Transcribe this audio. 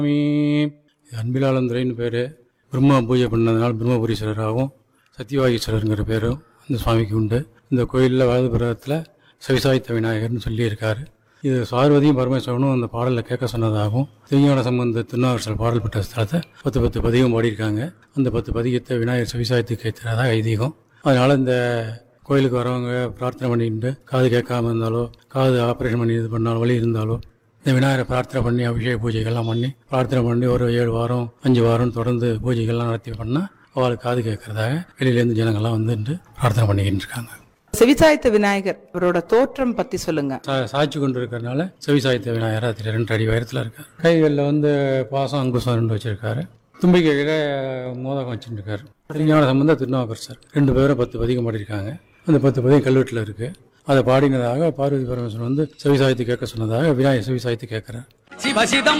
சாமி அன்பிலாளந்துரைன்னு பேர் பிரம்மா பூஜை பண்ணதுனால பிரம்மபுரீஸ்வரராகவும் சத்தியவாகீஸ்வரருங்கிற பேரும் இந்த சுவாமிக்கு உண்டு இந்த கோயிலில் வலதுபுறத்தில் சிவசாய்த்த விநாயகர்னு சொல்லியிருக்காரு இது பார்வதியும் பரமேஸ்வரனும் அந்த பாடலில் கேட்க சொன்னதாகவும் திருஞான சம்பந்த திருநாவரசல் பாடல் பெற்ற ஸ்தலத்தை பத்து பத்து பதிகம் பாடியிருக்காங்க அந்த பத்து பதிகத்தை விநாயகர் சிவசாயத்துக்கு ஏற்றுறதா ஐதீகம் அதனால் இந்த கோயிலுக்கு வரவங்க பிரார்த்தனை பண்ணிட்டு காது கேட்காம இருந்தாலோ காது ஆப்ரேஷன் பண்ணி இது பண்ணாலும் வலி இருந்தாலோ இந்த விநாயகரை பிரார்த்தனை பண்ணி அபிஷேக பூஜைகள்லாம் பண்ணி பிரார்த்தனை பண்ணி ஒரு ஏழு வாரம் அஞ்சு வாரம் தொடர்ந்து பூஜைகள்லாம் நடத்தி பண்ணால் அவளுக்கு காது கேட்கறதாக வெளியிலேருந்து ஜனங்கள்லாம் வந்துட்டு பிரார்த்தனை பண்ணிக்கிட்டு இருக்காங்க செவிசாய்த்த விநாயகர் அவரோட தோற்றம் பத்தி சொல்லுங்க சா- சாய்ச்சி கொண்டு இருக்கிறனால செவிசாய்த்த விநாயகர் அது ரெண்டு அடி உயரத்தில் இருக்கார் கைகளில் வந்து பாசம் அங்குசம் ரெண்டு வச்சிருக்காரு தும்பிக்கையில் மோதகம் வச்சுருக்காரு திருஞான சம்பந்த திருநாவுக்கரசர் ரெண்டு பேரும் பத்து பதிகம் பாடியிருக்காங்க அந்த பத்து பதிகம் கல்வெட்டில் இருக்குது அதை பாடினதாக பார்வதி பரமேஸ்வரன் வந்து செவிசாயத்து கேட்க சொன்னதாக விநாயகர் செவிசாயத்து கேட்குறார் சிவசிதம்